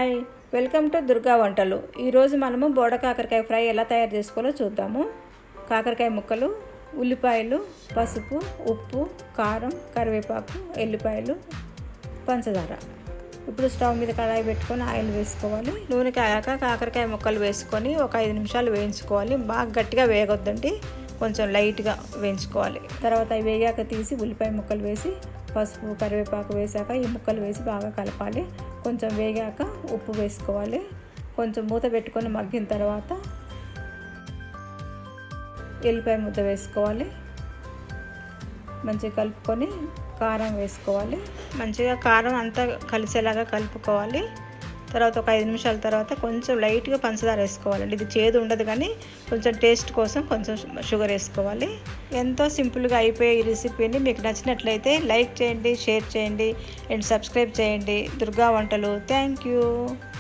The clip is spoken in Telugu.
హాయ్ వెల్కమ్ టు దుర్గా వంటలు ఈరోజు మనము బోడ కాకరకాయ ఫ్రై ఎలా తయారు చేసుకోవాలో చూద్దాము కాకరకాయ ముక్కలు ఉల్లిపాయలు పసుపు ఉప్పు కారం కరివేపాకు ఎల్లిపాయలు పంచదార ఇప్పుడు స్టవ్ మీద కడాయి పెట్టుకొని ఆయిల్ వేసుకోవాలి నూనె కాగాక కాకరకాయ ముక్కలు వేసుకొని ఒక ఐదు నిమిషాలు వేయించుకోవాలి బాగా గట్టిగా వేయగొద్దండి కొంచెం లైట్గా వేయించుకోవాలి తర్వాత అవి వేగాక తీసి ఉల్లిపాయ ముక్కలు వేసి పసుపు కరివేపాకు వేసాక ఈ ముక్కలు వేసి బాగా కలపాలి కొంచెం వేగాక ఉప్పు వేసుకోవాలి కొంచెం మూత పెట్టుకొని మగ్గిన తర్వాత ఎల్లిపాయ ముద్ద వేసుకోవాలి మంచిగా కలుపుకొని కారం వేసుకోవాలి మంచిగా కారం అంతా కలిసేలాగా కలుపుకోవాలి తర్వాత ఒక ఐదు నిమిషాల తర్వాత కొంచెం లైట్గా పంచదార వేసుకోవాలండి ఇది చేదు ఉండదు కానీ కొంచెం టేస్ట్ కోసం కొంచెం షుగర్ వేసుకోవాలి ఎంతో సింపుల్గా అయిపోయే ఈ రెసిపీని మీకు నచ్చినట్లయితే లైక్ చేయండి షేర్ చేయండి అండ్ సబ్స్క్రైబ్ చేయండి దుర్గా వంటలు థ్యాంక్ యూ